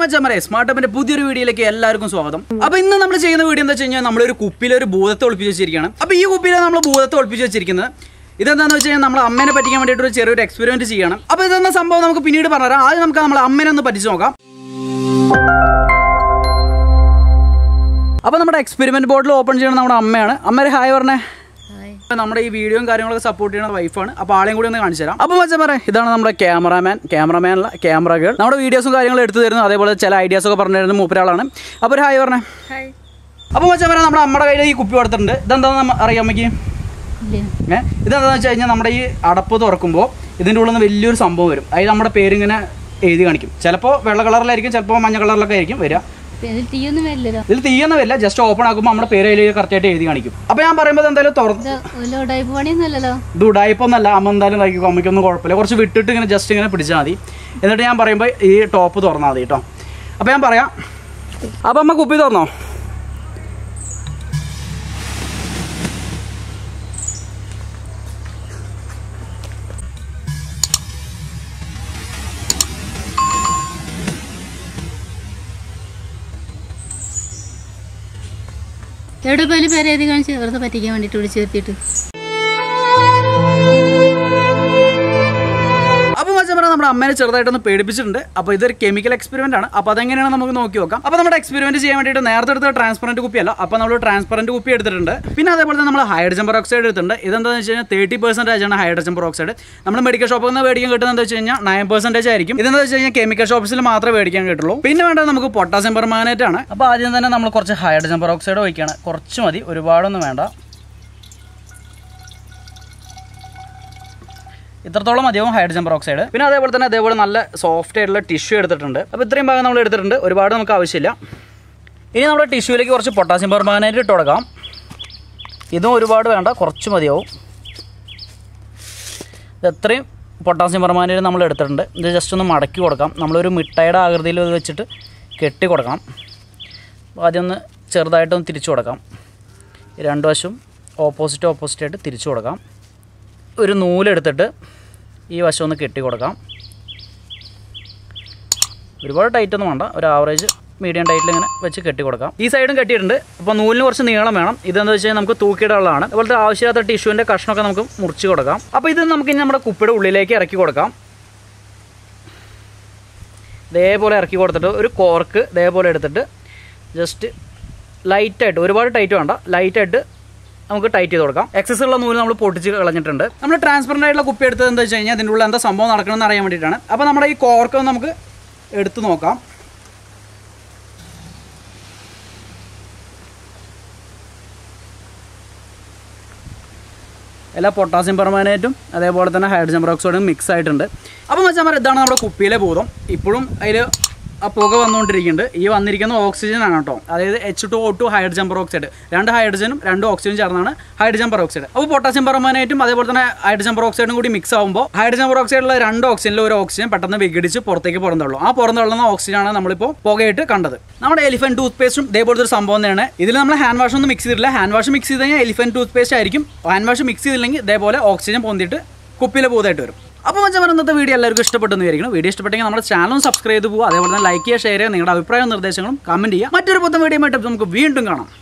മച്ചാമരെ smart അപ്പിന്റെ പുതിയൊരു വീഡിയോയിലേക്ക് എല്ലാവർക്കും സ്വാഗതം അപ്പൊ ഇന്ന് നമ്മൾ ചെയ്യുന്ന വീഡിയോ എന്താ വെച്ച് കഴിഞ്ഞാൽ നമ്മളൊരു കുപ്പിയിൽ ഒരു ഭൂതത്തെ ഒളിപ്പിച്ച് വെച്ചിരിക്കുകയാണ് അപ്പൊ ഈ കുപ്പിയിൽ നമ്മൾ ഭൂതത്തെ ഒളിപ്പിച്ച് വെച്ചിരിക്കുന്നത് ഇതെന്താണെന്ന് വെച്ച് കഴിഞ്ഞാൽ നമ്മൾ അമ്മേനെ പറ്റിക്കാൻ വേണ്ടിയിട്ട് ഒരു ചെറിയൊരു എക്സ്പെരിമെന്റ് ചെയ്യണം അപ്പൊ ഇതെന്ന സംഭവം നമുക്ക് പിന്നീട് പറഞ്ഞുതരാം ആദ്യം നമുക്ക് നമ്മൾ അമ്മേനെ ഒന്ന് പറ്റിച്ച് നോക്കാം അപ്പൊ നമ്മുടെ എക്സ്പെരിമെന്റ് ബോർഡിൽ ഓപ്പൺ ചെയ്യണം നമ്മുടെ അമ്മയാണ് അമ്മേരെ ഹായ് പറഞ്ഞേ നമ്മുടെ ഈ വീഡിയോയും കാര്യങ്ങളൊക്കെ സപ്പോർട്ട് ചെയ്യുന്ന വൈഫാണ് അപ്പോൾ ആളെയും കൂടി ഒന്ന് കാണിച്ചു തരാം അപ്പോൾ മച്ചാ പറയാം ഇതാണ് നമ്മുടെ ക്യാമറാമാൻ ക്യാമറാമാനല്ല ക്യാമറ ഗേൾ നമ്മുടെ വീഡിയോസും കാര്യങ്ങളും എടുത്തു തരുന്നു അതേപോലെ ചില ഐഡിയാസ് ഒക്കെ പറഞ്ഞു തരുന്ന മൂപ്പരാളാണ് അപ്പോൾ ഒരു ഹായ് പറഞ്ഞേ ഹായ് അപ്പോൾ മച്ചാ പറയാം നമ്മുടെ അമ്മയുടെ കയ്യിൽ ഈ കുപ്പി കൊടുത്തിട്ടുണ്ട് ഇതെന്താണെന്ന് നമ്മ- അറിയാം അമ്മയ്ക്ക് ഇല്ല ഏഹ് ഇതെന്താണെന്ന് വെച്ച് കഴിഞ്ഞാൽ നമ്മുടെ ഈ അടപ്പ് തുറക്കുമ്പോൾ ഇതിൻ്റെ ഉള്ളിൽ നിന്ന് വലിയൊരു സംഭവം വരും അതിൽ നമ്മുടെ പേരിങ്ങനെ എഴുതി കാണിക്കും ചിലപ്പോൾ വെള്ള കളറിലായിരിക്കും ചിലപ്പോൾ മഞ്ഞ കളറിലൊക്കെ ആയിരിക്കും വരിക ഇതിൽ തീയൊന്നും വരില്ലല്ലോ ഇതിൽ തീയൊന്നുമില്ല ജസ്റ്റ് ഓപ്പൺ ആക്കുമ്പോൾ നമ്മുടെ പേര് അതിൽ കറക്റ്റായിട്ട് എഴുതി കാണിക്കും അപ്പോൾ ഞാൻ പറയുമ്പോൾ ഇത് എന്തായാലും തുറന്ന് ഇത് ഒരു ഉടായ്പ പണിയൊന്നും അല്ലല്ലോ ഇത് ഉടായിപ്പൊന്നല്ല അമ്മ എന്തായാലും കഴിക്കും അമ്മയ്ക്കൊന്നും കുഴപ്പമില്ല കുറച്ച് വിട്ടിട്ട് ഇങ്ങനെ ജസ്റ്റ് ഇങ്ങനെ പിടിച്ചാൽ മതി എന്നിട്ട് ഞാൻ പറയുമ്പോൾ ഈ ടോപ്പ് തുറന്നാൽ മതി കേട്ടോ അപ്പോൾ ഞാൻ പറയാം അപ്പം അമ്മ കുപ്പി തുറന്നോ എവിടെ പോലും പേര് എഴുതി കാണിച്ച് വെറുതെ പറ്റിക്കാൻ വേണ്ടിട്ട് വിളിച്ചു വരുത്തിയിട്ട് അപ്പോൾ മച്ചാൻ പറഞ്ഞാൽ നമ്മുടെ അമ്മേനെ ചെറുതായിട്ടൊന്ന് പേടിപ്പിച്ചിട്ടുണ്ട് അപ്പോൾ ഇതൊരു കെമിക്കൽ എക്സ്പെരിമെന്റ് ആണ് അപ്പോൾ അതെങ്ങനെയാണ് നമുക്ക് നോക്കി നോക്കാം അപ്പോൾ നമ്മുടെ എക്സ്പെരിമെന്റ് ചെയ്യാൻ വേണ്ടിയിട്ട് നേരത്തെ എടുത്ത ട്രാൻസ്പെറന്റ് കുപ്പിയല്ല അപ്പോൾ നമ്മൾ ട്രാൻസ്പെറന്റ് കുപ്പി എടുത്തിട്ടുണ്ട് പിന്നെ അതേപോലെ തന്നെ നമ്മൾ ഹൈഡ്രജൻ പെറോക്സൈഡ് എടുത്തിട്ടുണ്ട് ഇതെന്താണെന്ന് വെച്ച് കഴിഞ്ഞാൽ തേർട്ടി പെർസെൻറ്റേജ് ആണ് ഹൈഡ്രജൻ പെറോക്സൈഡ് നമ്മൾ മെഡിക്കൽ ഷോപ്പിൽ നിന്ന് മേടിക്കാൻ കിട്ടുന്നത് എന്താ വെച്ച് കഴിഞ്ഞാൽ നയൻ പെർസെൻറ്റേജ് ആയിരിക്കും ഇതെന്താ വെച്ച് കഴിഞ്ഞാൽ കെമിക്കൽ ഷോപ്സിൽ മാത്രമേ മേടിക്കാൻ കിട്ടുള്ളൂ പിന്നെ വേണ്ടത് നമുക്ക് പൊട്ടാസ്യം പെർമാനേറ്റ് ആണ് അപ്പോൾ ആദ്യം തന്നെ നമ്മൾ കുറച്ച് ഹൈഡ്രജൻ പെറോക്സൈഡ് ഒഴിക്കുകയാണ് കുറച്ച് മതി ഒരുപാടൊന്നും വേണ്ട ഇത്രത്തോളം മതിയാവും ഹൈഡ്രജൻ പെറോക്സൈഡ് പിന്നെ അതേപോലെ തന്നെ അതേപോലെ നല്ല സോഫ്റ്റ് ആയിട്ടുള്ള ടിഷ്യൂ എടുത്തിട്ടുണ്ട് അപ്പോൾ ഇത്രയും ഭാഗം നമ്മൾ എടുത്തിട്ടുണ്ട് ഒരുപാട് നമുക്ക് ആവശ്യമില്ല ഇനി നമ്മുടെ ടിഷ്യൂവിലേക്ക് കുറച്ച് പൊട്ടാസ്യം പെർമാനേറ്റ് ഇട്ട് കൊടുക്കാം ഇതും ഒരുപാട് വേണ്ട കുറച്ച് മതിയാവും ഇത് എത്രയും പൊട്ടാസ്യം പെർമാനേറ്റ് നമ്മൾ എടുത്തിട്ടുണ്ട് ഇത് ജസ്റ്റ് ഒന്ന് മടക്കി കൊടുക്കാം നമ്മളൊരു മിഠായിയുടെ ആകൃതിയിൽ ഇത് വെച്ചിട്ട് കെട്ടി കൊടുക്കാം അപ്പോൾ ആദ്യം ഒന്ന് ചെറുതായിട്ടൊന്ന് തിരിച്ചു കൊടുക്കാം ഈ രണ്ട് വശവും ഓപ്പോസിറ്റ് ഓപ്പോസിറ്റ് ആയിട്ട് തിരിച്ചു കൊടുക്കാം ഒരു നൂലെടുത്തിട്ട് ഈ വശം ഒന്ന് കെട്ടി കൊടുക്കാം ഒരുപാട് ടൈറ്റ് ഒന്നും വേണ്ട ഒരു ആവറേജ് മീഡിയം ടൈറ്റിൽ ഇങ്ങനെ വെച്ച് കെട്ടി കൊടുക്കാം ഈ സൈഡും കെട്ടിയിട്ടുണ്ട് അപ്പോൾ നൂലിന് കുറച്ച് നീളം വേണം ഇതെന്ന് വെച്ച് കഴിഞ്ഞാൽ നമുക്ക് തൂക്കിയിടാനുള്ളതാണ് അതുപോലത്തെ ആവശ്യമില്ലാത്ത ടിഷ്യൂവിൻ്റെ കഷ്ണമൊക്കെ നമുക്ക് മുറിച്ച് കൊടുക്കാം അപ്പോൾ ഇത് നമുക്ക് ഇനി നമ്മുടെ കുപ്പിയുടെ ഉള്ളിലേക്ക് ഇറക്കി കൊടുക്കാം ഇതേപോലെ ഇറക്കി കൊടുത്തിട്ട് ഒരു കോർക്ക് ഇതേപോലെ എടുത്തിട്ട് ജസ്റ്റ് ലൈറ്റായിട്ട് ഒരുപാട് ടൈറ്റ് വേണ്ട ലൈറ്റായിട്ട് നമുക്ക് ടൈറ്റ് ചെയ്ത് കൊടുക്കാം എക്സസ് ഉള്ള നൂല് നമ്മൾ പൊട്ടിച്ച് കളഞ്ഞിട്ടുണ്ട് നമ്മൾ ട്രാൻസ്പെറൻ്റ് ആയിട്ടുള്ള കുപ്പി എടുത്തത് എന്താ വെച്ച് കഴിഞ്ഞാൽ അതിൻ്റെ ഉള്ളിൽ എന്താ സംഭവം നടക്കണമെന്ന് അറിയാൻ വേണ്ടിയിട്ടാണ് അപ്പോൾ നമ്മുടെ ഈ കോർക്ക് ഒന്ന് നമുക്ക് എടുത്ത് നോക്കാം എല്ലാ പൊട്ടാസ്യം പെർമാനേറ്റും അതേപോലെ തന്നെ ഹൈഡ്രജൻ പെറോക്സൈഡും മിക്സ് ആയിട്ടുണ്ട് അപ്പോൾ മച്ചാൻ പറയാം ഇതാണ് നമ്മുടെ കുപ്പിയിലെ ഭൂതം ഇപ്പോഴും അതിൽ ആ പുക വന്നുകൊണ്ടിരിക്കുന്നുണ്ട് ഈ വന്നിരിക്കുന്ന ഓക്സിജൻ ആണ് കേട്ടോ അതായത് H two O two hydrogen peroxide രണ്ട് ഹൈഡ്രജനും രണ്ട് ഓക്സിജനും ചേർന്നാണ് ഹൈഡ്രജൻ പെറോക്സൈഡ് അപ്പോൾ പൊട്ടാസ്യം പെർമാനേറ്റും അതേപോലെ തന്നെ ഹൈഡ്രജൻ പെറോക്സൈഡും കൂടി മിക്സ് ആകുമ്പോൾ ഹൈഡ്രജൻ പെറോക്സൈഡിലുള്ള രണ്ട് ഓക്സിജനിൽ ഒരു ഓക്സിജൻ പെട്ടെന്ന് വിഘടിച്ച് പുറത്തേക്ക് പുറന്തള്ളൂ ആ പുറന്തള്ളുന്ന ഓക്സിജനാണ് നമ്മളിപ്പോൾ പുകയായിട്ട് കണ്ടത് നമ്മുടെ എലിഫന്റ് ടൂത്ത് പേസ്റ്റും ഇതേപോലത്തെ ഒരു സംഭവം തന്നെയാണ് ഇതിൽ നമ്മൾ ഹാൻഡ് വാഷ് ഒന്നും മിക്സ് ചെയ്തിട്ടില്ല ഹാൻഡ് വാഷ് മിക്സ് ചെയ്ത് കഴിഞ്ഞാൽ എലിഫന്റ് ടൂത്ത് പേസ്റ്റ് ആയിരിക്കും ഹാൻഡ് വാഷ് മിക്സ് ചെയ്തില്ലെങ്കിൽ ഇതേപോലെ ഓക്സിജൻ പൊന്തിയിട്ട് കുപ്പിയിലെ പൂതായിട്ട് വരും അപ്പോൾ മച്ചാൻ ഇന്നത്തെ വീഡിയോ എല്ലാവർക്കും ഇഷ്ടപ്പെട്ടെന്ന് വിചാരിക്കണം വീഡിയോ ഇഷ്ടപ്പെട്ടെങ്കിൽ നമ്മുടെ ചാനലും സബ്സ്ക്രൈബ് ചെയ്ത് പോകുക അതേപോലെ തന്നെ ലൈക്ക് ചെയ്യുക ഷെയർ ചെയ്യുക നിങ്ങളുടെ അഭിപ്രായവും നിർദ്ദേശങ്ങളും കമൻറ്റ് ചെയ്യുക മറ്റൊരു പുത്തൻ വീഡിയോ ആയിട്ട് നമുക്ക് വീണ്ടും കാണാം